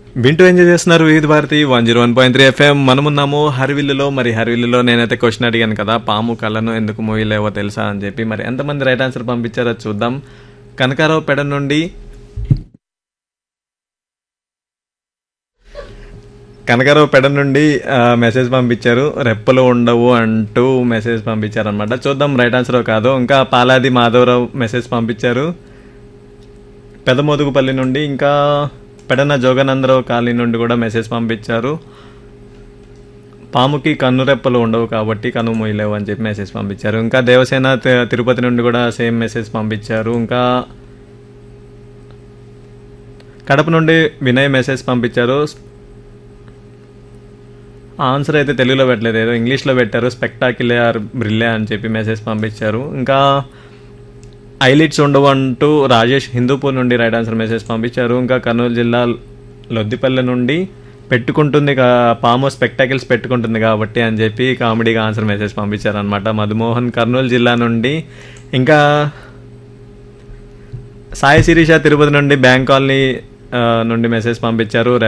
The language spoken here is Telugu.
వింటూ ఎంజాయ్ చేస్తున్నారు Vividh Bharati one zero one point three FM మనమున్నాము హరివిల్లులో మరి హరివిల్లులో నేనైతే క్వశ్చన్ అడిగాను కదా పాము కళ్ళను ఎందుకు మోయలేవో తెలుసా అని చెప్పి మరి ఎంతమంది రైట్ ఆన్సర్ పంపించారో చూద్దాం కనకారావు పెడ నుండి కనకారావు పెడ నుండి ఆ, మెసేజ్ పంపించారు రెప్పలు ఉండవు అంటూ మెసేజ్ పంపించారు అనమాట చూద్దాం రైట్ ఆన్సర్ కాదు ఇంకా పాలాది మాధవరావు మెసేజ్ పంపించారు పెదమోదుగుపల్లి నుండి ఇంకా పెడన జోగనందరావు కాలనీ నుండి కూడా మెసేజ్ పంపించారు పాముకి కన్ను రెప్పలు ఉండవు కాబట్టి కన్ను మొయ్యలేవు అని చెప్పి మెసేజ్ పంపించారు ఇంకా దేవసేన తి- తిరుపతి నుండి కూడా సేమ్ మెసేజ్ పంపించారు ఇంకా కడప నుండి వినయ్ మెసేజ్ పంపించారు ఆన్సర్ అయితే తెలుగులో పెట్టలేదు ఏదో ఇంగ్లీష్లో పెట్టారు స్పెక్టాకిలే ఆర్ బ్రిల్లే అని చెప్పి మెసేజ్ పంపించారు ఇంకా ఐలిట్స్ ఉండవు అంటూ రాజేష్ హిందూపూర్ నుండి రైట్ ఆన్సర్ మెసేజ్ పంపించారు ఇంకా కర్నూలు జిల్లా లొద్దిపల్లె నుండి పెట్టుకుంటుంది కా- పాము స్పెక్టాకిల్స్ పెట్టుకుంటుంది కాబట్టి అని చెప్పి కామెడీగా ఆన్సర్ మెసేజ్ పంపించారు అనమాట మధుమోహన్ కర్నూలు జిల్లా నుండి ఇంకా సాయి శిరీష తిరుపతి నుండి బ్యాంక్ కాలనీ ఆ, నుండి మెసేజ్ పంపించారు